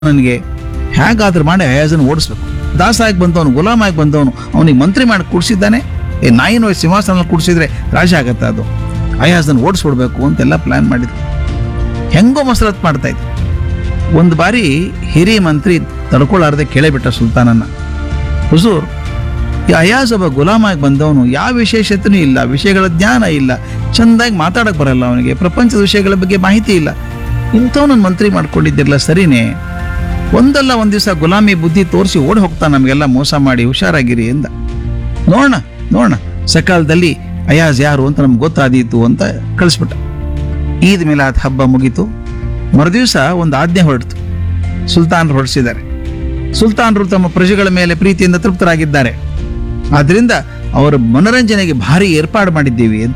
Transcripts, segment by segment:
ನನಗೆ ಹೇಗಾದ್ರೂ ಮಾಡಿ ಅಯಾಜನ್ ಓಡಿಸ್ಬೇಕು ದಾಸ ಆಗಿ ಬಂದವನು ಗುಲಾಮ ಆಗಿ ಬಂದವನು ಅವನಿಗೆ ಮಂತ್ರಿ ಮಾಡಿ ಕೂಡಿಸಿದ್ದಾನೆ ಏ ನಾಯಿನ ಸಿಂಹಾಸನ ಕೂಡಿಸಿದ್ರೆ ರಾಜ ಆಗತ್ತೆ ಅದು ಅಯಾಜನ್ ಓಡಿಸ್ಬಿಡ್ಬೇಕು ಅಂತೆಲ್ಲ ಪ್ಲಾನ್ ಮಾಡಿದ್ರು ಹೆಂಗೋ ಮಸರತ್ ಮಾಡ್ತಾ ಇದ್ರು ಒಂದು ಬಾರಿ ಹಿರಿಯ ಮಂತ್ರಿ ತಡ್ಕೊಳ್ಳಾರ್ದೆ ಕೇಳಿಬಿಟ್ಟ ಸುಲ್ತಾನನ್ನ ಹುಜೂರ್ ಈ ಅಯಾಜ್ ಒಬ್ಬ ಗುಲಾಮಾಗಿ ಬಂದವನು ಯಾವ ವಿಶೇಷತೆನೂ ಇಲ್ಲ ವಿಷಯಗಳ ಜ್ಞಾನ ಇಲ್ಲ ಚಂದಾಗಿ ಮಾತಾಡಕ್ ಬರಲ್ಲ ಅವನಿಗೆ ಪ್ರಪಂಚದ ವಿಷಯಗಳ ಬಗ್ಗೆ ಮಾಹಿತಿ ಇಲ್ಲ ಇಂಥವನನ್ನು ಮಂತ್ರಿ ಮಾಡ್ಕೊಂಡಿದ್ದಿರಲ್ಲ ಸರಿನೇ ಒಂದಲ್ಲ ಒಂದ್ ದಿವಸ ಗುಲಾಮಿ ಬುದ್ಧಿ ತೋರಿಸಿ ಓಡಿ ಹೋಗ್ತಾನೆ ನಮಗೆಲ್ಲ ಮೋಸ ಮಾಡಿ ಹುಷಾರಾಗಿರಿ ಎಂದ ನೋಡೋಣ ನೋಡೋಣ ಸಕಾಲದಲ್ಲಿ ಅಯಾಜ್ ಯಾರು ಅಂತ ನಮ್ಗೆ ಗೊತ್ತಾದೀತು ಅಂತ ಕಳಿಸ್ಬಿಟ್ಟ ಈದ್ ಮಿಲಾದ್ ಹಬ್ಬ ಮುಗೀತು ಮರುದಿವಸ ಒಂದು ಆಜ್ಞೆ ಹೊರಡ್ತು ಸುಲ್ತಾನ್ ಹೊರಡಿಸಿದ್ದಾರೆ ಸುಲ್ತಾನರು ತಮ್ಮ ಪ್ರಜೆಗಳ ಮೇಲೆ ಪ್ರೀತಿಯಿಂದ ತೃಪ್ತರಾಗಿದ್ದಾರೆ ಆದ್ರಿಂದ ಅವರ ಮನರಂಜನೆಗೆ ಭಾರಿ ಏರ್ಪಾಡು ಮಾಡಿದ್ದೀವಿ ಅಂತ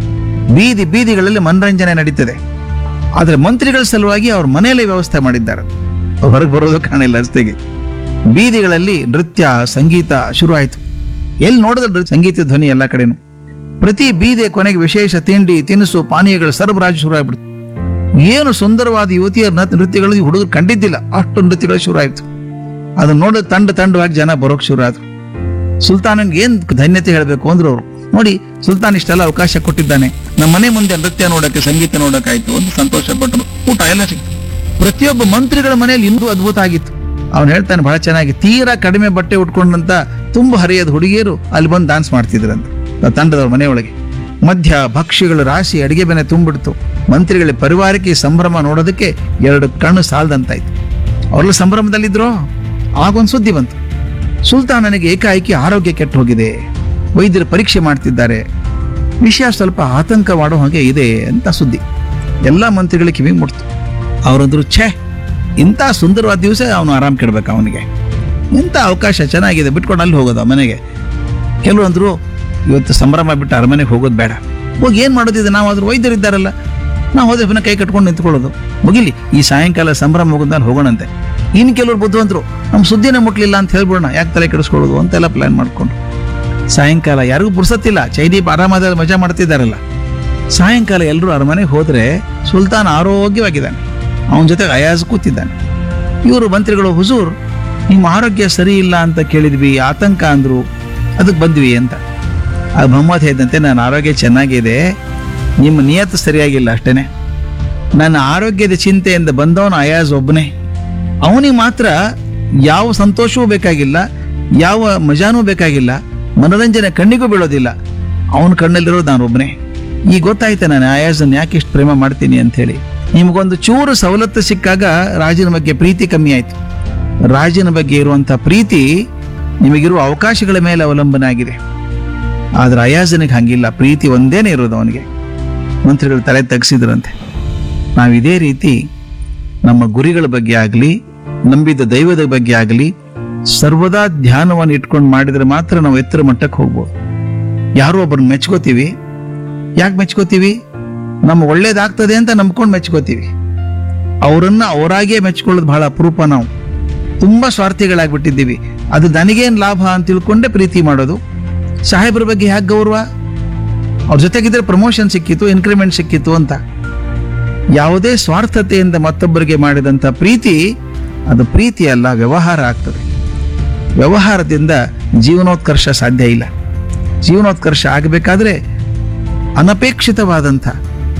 ಬೀದಿ ಬೀದಿಗಳಲ್ಲಿ ಮನರಂಜನೆ ನಡೀತದೆ ಆದರೆ ಮಂತ್ರಿಗಳ ಸಲುವಾಗಿ ಅವ್ರ ಮನೆಯಲ್ಲೇ ವ್ಯವಸ್ಥೆ ಮಾಡಿದ್ದಾರೆ ಹೊರಗೆ ಬರೋದು ಕಾಣಿಲ್ಲ ರಸ್ತೆಗೆ ಬೀದಿಗಳಲ್ಲಿ ನೃತ್ಯ ಸಂಗೀತ ಶುರು ಆಯ್ತು ಎಲ್ಲಿ ನೋಡಿದ್ರೆ ನೃತ್ಯ- ಸಂಗೀತ ಧ್ವನಿ ಎಲ್ಲ ಕಡೆನು ಪ್ರತಿ ಬೀದಿಯ ಕೊನೆಗೆ ವಿಶೇಷ ತಿಂಡಿ ತಿನಿಸು ಪಾನೀಯಗಳ ಸರಬರಾಜು ಶುರು ಆಗ್ಬಿಡ್ತು ಏನು ಸುಂದರವಾದ ಯುವತಿಯರ ನೃತ್ಯ- ನೃತ್ಯಗಳು ಈ ಹುಡುಗರು ಕಂಡಿದ್ದಿಲ್ಲ ಅಷ್ಟು ನೃತ್ಯಗಳು ಶುರು ಆಯ್ತು ಅದನ್ನ ನೋಡಿ ತಂಡ ತಂಡವಾಗಿ ಜನ ಬರೋಕ್ ಶುರು ಆದ್ರು ಸುಲ್ತಾನನ್ಗೆ ಏನ್ ಧನ್ಯತೆ ಹೇಳಬೇಕು ಅಂದ್ರು ಅವರು ನೋಡಿ ಸುಲ್ತಾನ್ ಇಷ್ಟೆಲ್ಲ ಅವಕಾಶ ಕೊಟ್ಟಿದ್ದಾನೆ ನಮ್ಮ ಮನೆ ಮುಂದೆ ನೃತ್ಯ ನೋಡಕ್ಕೆ ಸಂಗೀತ ನೋಡಕ್ಕಾಯ್ತು ಅಂತ ಸಂತೋಷ ಪಟ್ಟರು ಊಟ ಎಲ್ಲ ಸಿಕ್ತು ಪ್ರತಿಯೊಬ್ಬ ಮಂತ್ರಿಗಳ ಮನೆಯಲ್ಲಿ ಇನ್ನೂ ಅದ್ಭುತ ಆಗಿತ್ತು ಅವ್ನು ಹೇಳ್ತಾನೆ ಬಹಳ ಚೆನ್ನಾಗಿ ತೀರಾ ಕಡಿಮೆ ಬಟ್ಟೆ ಉಟ್ಕೊಂಡಂತ ತುಂಬ ಹರಿಯದ ಹುಡುಗಿಯರು ಅಲ್ಲಿ ಬಂದು ಡಾನ್ಸ್ ಮಾಡ್ತಿದ್ರಂತ ಆ ತಂಡದವ್ರ ಮನೆಯೊಳಗೆ ಮಧ್ಯ ಭಕ್ಷ್ಯಗಳ ರಾಶಿ ಅಡಿಗೆ ಬೆನೆ ತುಂಬಿಡ್ತು ಮಂತ್ರಿಗಳ ಪರಿವಾರಕ್ಕೆ ಈ ಸಂಭ್ರಮ ನೋಡೋದಕ್ಕೆ ಎರಡು ಕಣ್ಣು ಸಾಲದಂತಾಯ್ತು ಅವರೆಲ್ಲ ಸಂಭ್ರಮದಲ್ಲಿದ್ರು ಆಗೊಂದು ಸುದ್ದಿ ಬಂತು ಸುಲ್ತಾನನಿಗೆ ಏಕಾಏಕಿ ಆರೋಗ್ಯ ಕೆಟ್ಟು ಹೋಗಿದೆ ವೈದ್ಯರು ಪರೀಕ್ಷೆ ಮಾಡ್ತಿದ್ದಾರೆ ವಿಷಯ ಸ್ವಲ್ಪ ಆತಂಕ ಮಾಡೋ ಹಾಗೆ ಇದೆ ಅಂತ ಸುದ್ದಿ ಎಲ್ಲ ಮಂತ್ರಿಗಳಿಗೆ ಕಿವಿ ಮುಟ್ತು ಅವರಂದ್ರು ಛೇ ಇಂಥ ಸುಂದರವಾದ ದಿವಸ ಅವನು ಆರಾಮ್ ಕೆಡ್ಬೇಕು ಅವನಿಗೆ ಇಂಥ ಅವಕಾಶ ಚೆನ್ನಾಗಿದೆ ಬಿಟ್ಕೊಂಡು ಅಲ್ಲಿ ಹೋಗೋದು ಆ ಮನೆಗೆ ಕೆಲವು ಅಂದ್ರು ಇವತ್ತು ಸಂಭ್ರಮ ಬಿಟ್ಟು ಅರಮನೆಗೆ ಹೋಗೋದು ಬೇಡ ಹೋಗಿ ಏನು ಮಾಡೋದಿದೆ ನಾವು ಅದ್ರ ವೈದ್ಯರಿದ್ದಾರಲ್ಲ ನಾವು ಹೋದ್ರೆ ಪುನಃ ಕೈ ಕಟ್ಕೊಂಡು ನಿಂತ್ಕೊಳ್ಳೋದು ಮುಗಿಲಿ ಈ ಸಾಯಂಕಾಲ ಸಂಭ್ರಮ ಮುಗಿದ್ಮೇಲೆ ಹೋಗೋಣಂತೆ ಇನ್ನು ಕೆಲವರು ಬುದ್ಧಿವಂತರು ನಮ್ಮ ಸುದ್ದಿನೇ ಮುಟ್ಲಿಲ್ಲ ಅಂತ ಹೇಳ್ಬಿಡೋಣ ಯಾಕೆ ತಲೆ ಕೆಡಿಸ್ಕೊಳ್ಳೋದು ಅಂತೆಲ್ಲ ಪ್ಲಾನ್ ಮಾಡ್ಕೊಂಡು ಸಾಯಂಕಾಲ ಯಾರಿಗೂ ಪುರ್ಸತ್ತಿಲ್ಲ ಚೈದೀಪ್ ಆರಾಮಾದ ಮಜಾ ಮಾಡ್ತಿದ್ದಾರಲ್ಲ ಸಾಯಂಕಾಲ ಎಲ್ಲರೂ ಅರಮನೆಗೆ ಹೋದ್ರೆ ಸುಲ್ತಾನ್ ಆರೋಗ್ಯವಾಗಿದ್ದಾನೆ ಅವನ ಜೊತೆ ಅಯಾಜ್ ಕೂತಿದ್ದಾನೆ ಇವರು ಮಂತ್ರಿಗಳು ಹುಜೂರ್ ನಿಮ್ಮ ಆರೋಗ್ಯ ಸರಿ ಇಲ್ಲ ಅಂತ ಕೇಳಿದ್ವಿ ಆತಂಕ ಅಂದ್ರು ಅದಕ್ಕೆ ಬಂದ್ವಿ ಅಂತ ಆ ಮೊಹಮ್ಮದ್ ಹೇಳಿದಂತೆ ನನ್ನ ಆರೋಗ್ಯ ಚೆನ್ನಾಗಿದೆ ನಿಮ್ಮ ನಿಯತ್ತು ಸರಿಯಾಗಿಲ್ಲ ಅಷ್ಟೇನೆ ನನ್ನ ಆರೋಗ್ಯದ ಚಿಂತೆಯಿಂದ ಬಂದವನು ಅಯಾಜ್ ಒಬ್ಬನೇ ಅವನಿಗೆ ಮಾತ್ರ ಯಾವ ಸಂತೋಷವೂ ಬೇಕಾಗಿಲ್ಲ ಯಾವ ಮಜಾನೂ ಬೇಕಾಗಿಲ್ಲ ಮನೋರಂಜನೆ ಕಣ್ಣಿಗೂ ಬೀಳೋದಿಲ್ಲ ಅವನ ಕಣ್ಣಲ್ಲಿರೋದು ನಾನು ಒಬ್ಬನೇ ಈಗ ಗೊತ್ತಾಯ್ತು ನಾನು ಅಯಾಜನ್ ಯಾಕೆ ಇಷ್ಟು ಪ್ರೇಮ ಮಾಡ್ತೀನಿ ಅಂತ ಹೇಳಿ ನಿಮಗೊಂದು ಚೂರು ಸವಲತ್ತು ಸಿಕ್ಕಾಗ ರಾಜನ ಬಗ್ಗೆ ಪ್ರೀತಿ ಕಮ್ಮಿ ಆಯ್ತು ರಾಜನ ಬಗ್ಗೆ ಇರುವಂತ ಪ್ರೀತಿ ನಿಮಗಿರುವ ಅವಕಾಶಗಳ ಮೇಲೆ ಅವಲಂಬನೆ ಆಗಿದೆ ಆದ್ರೆ ಅಯಾಜನಿಗೆ ಹಂಗಿಲ್ಲ ಪ್ರೀತಿ ಒಂದೇನೆ ಇರೋದು ಅವನಿಗೆ ಮಂತ್ರಿಗಳು ತಲೆ ತಗ್ಸಿದ್ರಂತೆ ನಾವು ಇದೇ ರೀತಿ ನಮ್ಮ ಗುರಿಗಳ ಬಗ್ಗೆ ಆಗಲಿ ನಂಬಿದ ದೈವದ ಬಗ್ಗೆ ಆಗಲಿ ಸರ್ವದಾ ಧ್ಯಾನವನ್ನು ಇಟ್ಕೊಂಡು ಮಾಡಿದ್ರೆ ಮಾತ್ರ ನಾವು ಎತ್ತರ ಮಟ್ಟಕ್ಕೆ ಹೋಗ್ಬೋದು ಯಾರೋ ಒಬ್ಬರನ್ನ ಮೆಚ್ಕೋತೀವಿ ಯಾಕೆ ಮೆಚ್ಕೋತೀವಿ ನಮ್ಮ ಒಳ್ಳೇದಾಗ್ತದೆ ಅಂತ ನಂಬ್ಕೊಂಡು ಮೆಚ್ಕೋತೀವಿ ಅವರನ್ನ ಅವರಾಗೇ ಮೆಚ್ಕೊಳ್ಳೋದು ಬಹಳ ಅಪರೂಪ ನಾವು ತುಂಬಾ ಸ್ವಾರ್ಥಿಗಳಾಗ್ಬಿಟ್ಟಿದ್ದೀವಿ ಅದು ನನಗೇನ್ ಲಾಭ ಅಂತ ತಿಳ್ಕೊಂಡೇ ಪ್ರೀತಿ ಮಾಡೋದು ಸಾಹೇಬ್ರ ಬಗ್ಗೆ ಯಾಕೆ ಗೌರವ ಅವ್ರ ಜೊತೆಗಿದ್ರೆ ಪ್ರಮೋಷನ್ ಸಿಕ್ಕಿತು ಇನ್ಕ್ರಿಮೆಂಟ್ ಸಿಕ್ಕಿತು ಅಂತ ಯಾವುದೇ ಸ್ವಾರ್ಥತೆಯಿಂದ ಮತ್ತೊಬ್ಬರಿಗೆ ಮಾಡಿದಂಥ ಪ್ರೀತಿ ಅದು ಪ್ರೀತಿ ಅಲ್ಲ ವ್ಯವಹಾರ ಆಗ್ತದೆ ವ್ಯವಹಾರದಿಂದ ಜೀವನೋತ್ಕರ್ಷ ಸಾಧ್ಯ ಇಲ್ಲ ಜೀವನೋತ್ಕರ್ಷ ಆಗಬೇಕಾದ್ರೆ ಅನಪೇಕ್ಷಿತವಾದಂಥ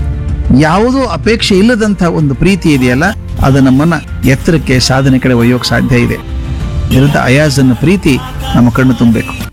ಯಾವುದೂ ಅಪೇಕ್ಷೆ ಇಲ್ಲದಂಥ ಒಂದು ಪ್ರೀತಿ ಇದೆಯಲ್ಲ ಅದು ನಮ್ಮನ್ನ ಎತ್ತರಕ್ಕೆ ಸಾಧನೆ ಕಡೆ ಒಯ್ಯೋಕೆ ಸಾಧ್ಯ ಇದೆ ಇದರಿಂದ ಅಯಾಜನ್ನ ಪ್ರೀತಿ ನಮ್ಮ ಕಣ್ಣು ತುಂಬಬೇಕು